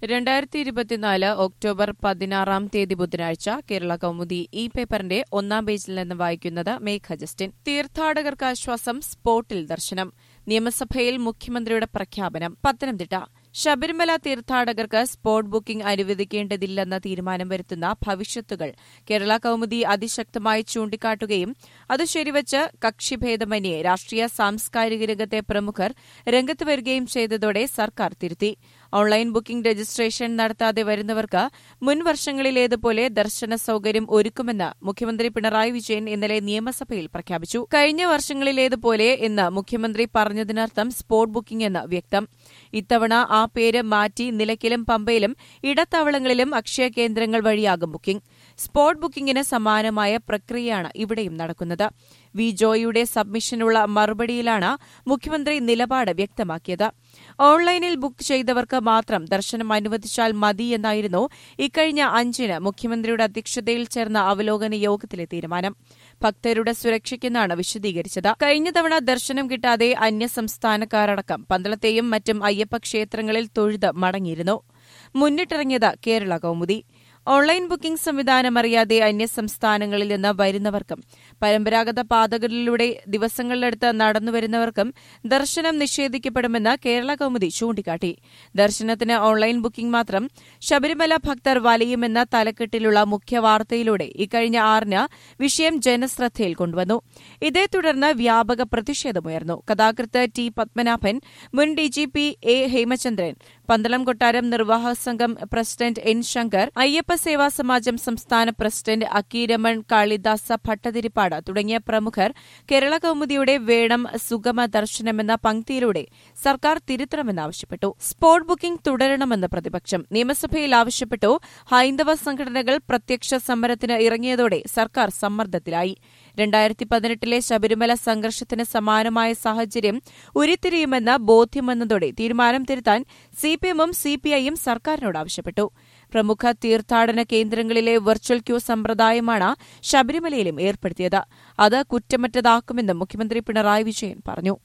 രണ്ടായിരത്തി ഇരുപത്തിനാല് ഒക്ടോബർ പതിനാറാം തീയതി ബുധനാഴ്ച കേരള കൗമുദി ഈ പേപ്പറിന്റെ ഒന്നാം പേജിൽ നിന്ന് വായിക്കുന്നത് മേഘ ജസ്റ്റിൻ തീർത്ഥാടകർക്ക് ആശ്വാസം സ്പോട്ടിൽ ദർശനം നിയമസഭയിൽ മുഖ്യമന്ത്രിയുടെ പ്രഖ്യാപനം പത്തനംതിട്ട ശബരിമല തീർത്ഥാടകർക്ക് സ്പോട്ട് ബുക്കിംഗ് അനുവദിക്കേണ്ടതില്ലെന്ന തീരുമാനം വരുത്തുന്ന ഭവിഷ്യത്തുകൾ കേരള കൌമുദി അതിശക്തമായി ചൂണ്ടിക്കാട്ടുകയും അത് ശരിവച്ച് കക്ഷിഭേദമന്യേ രാഷ്ട്രീയ സാംസ്കാരിക രംഗത്തെ പ്രമുഖർ രംഗത്ത് വരികയും ചെയ്തതോടെ സർക്കാർ തിരുത്തി ഓൺലൈൻ ബുക്കിംഗ് രജിസ്ട്രേഷൻ നടത്താതെ വരുന്നവർക്ക് മുൻ വർഷങ്ങളിലേതുപോലെ ദർശന സൌകര്യം ഒരുക്കുമെന്ന് മുഖ്യമന്ത്രി പിണറായി വിജയൻ ഇന്നലെ നിയമസഭയിൽ പ്രഖ്യാപിച്ചു കഴിഞ്ഞ വർഷങ്ങളിലേതുപോലെ എന്ന് മുഖ്യമന്ത്രി പറഞ്ഞതിനർത്ഥം സ്പോട്ട് ബുക്കിംഗ് എന്ന് വ്യക്തം ഇത്തവണ ആ പേര് മാറ്റി നിലയ്ക്കലും പമ്പയിലും ഇടത്താവളങ്ങളിലും അക്ഷയ കേന്ദ്രങ്ങൾ വഴിയാകും ബുക്കിംഗ് സ്പോട്ട് ബുക്കിംഗിന് സമാനമായ പ്രക്രിയയാണ് ഇവിടെയും നടക്കുന്നത് വി ജോയിയുടെ സബ്മിഷനുള്ള മറുപടിയിലാണ് മുഖ്യമന്ത്രി നിലപാട് വ്യക്തമാക്കിയത് ഓൺലൈനിൽ ബുക്ക് ചെയ്തവർക്ക് മാത്രം ദർശനം അനുവദിച്ചാൽ മതിയെന്നായിരുന്നു ഇക്കഴിഞ്ഞ അഞ്ചിന് മുഖ്യമന്ത്രിയുടെ അധ്യക്ഷതയിൽ ചേർന്ന അവലോകന യോഗത്തിലെ തീരുമാനം ഭക്തരുടെ സുരക്ഷയ്ക്കെന്നാണ് വിശദീകരിച്ചത് കഴിഞ്ഞ തവണ ദർശനം കിട്ടാതെ അന്യസംസ്ഥാനക്കാരടക്കം പന്തളത്തെയും മറ്റും അയ്യപ്പ ക്ഷേത്രങ്ങളിൽ തൊഴുത് മടങ്ങിയിരുന്നു മുന്നിട്ടിറങ്ങിയത് കേരള കൌമുദി ഓൺലൈൻ ബുക്കിംഗ് സംവിധാനം അറിയാതെ അന്യസംസ്ഥാനങ്ങളിൽ നിന്ന് വരുന്നവർക്കും പരമ്പരാഗത പാതകളിലൂടെ ദിവസങ്ങളിലെടുത്ത് നടന്നുവരുന്നവർക്കും ദർശനം നിഷേധിക്കപ്പെടുമെന്ന് കേരള കൌമുദി ചൂണ്ടിക്കാട്ടി ദർശനത്തിന് ഓൺലൈൻ ബുക്കിംഗ് മാത്രം ശബരിമല ഭക്തർ വലയുമെന്ന തലക്കെട്ടിലുള്ള മുഖ്യവാർത്തയിലൂടെ ഇക്കഴിഞ്ഞ ആറിന് വിഷയം ജനശ്രദ്ധയിൽ കൊണ്ടുവന്നു ഇതേ തുടർന്ന് വ്യാപക പ്രതിഷേധമുയർന്നു കഥാകൃത്ത് ടി പത്മനാഭൻ മുൻ ഡിജിപി എ ഹേമചന്ദ്രൻ പന്തളം കൊട്ടാരം നിർവാഹക സംഘം പ്രസിഡന്റ് എൻ ശങ്കർ അയ്യപ്പ സേവാ സമാജം സംസ്ഥാന പ്രസിഡന്റ് അക്കീരമൺ കാളിദാസ ഭട്ടതിരിപ്പാട് തുടങ്ങിയ പ്രമുഖർ കേരള കൌമുദിയുടെ വേണം സുഗമ ദർശനമെന്ന പങ്ക്തിയിലൂടെ സർക്കാർ തിരുത്തണമെന്നാവശ്യപ്പെട്ടു സ്പോട്ട് ബുക്കിംഗ് തുടരണമെന്ന് പ്രതിപക്ഷം നിയമസഭയിൽ ആവശ്യപ്പെട്ടു ഹൈന്ദവ സംഘടനകൾ പ്രത്യക്ഷ സമരത്തിന് ഇറങ്ങിയതോടെ സർക്കാർ സമ്മർദ്ദത്തിലായി രണ്ടായിരത്തി പതിനെട്ടിലെ ശബരിമല സംഘർഷത്തിന് സമാനമായ സാഹചര്യം ഉരുത്തിരിയുമെന്ന് ബോധ്യം തീരുമാനം തിരുത്താൻ സിപിഎമ്മും സിപിഐയും സർക്കാരിനോട് ആവശ്യപ്പെട്ടു പ്രമുഖ തീർത്ഥാടന കേന്ദ്രങ്ങളിലെ വെർച്വൽ ക്യൂ സമ്പ്രദായമാണ് ശബരിമലയിലും ഏർപ്പെടുത്തിയത് അത് കുറ്റമറ്റതാക്കുമെന്നും മുഖ്യമന്ത്രി പിണറായി വിജയൻ പറഞ്ഞു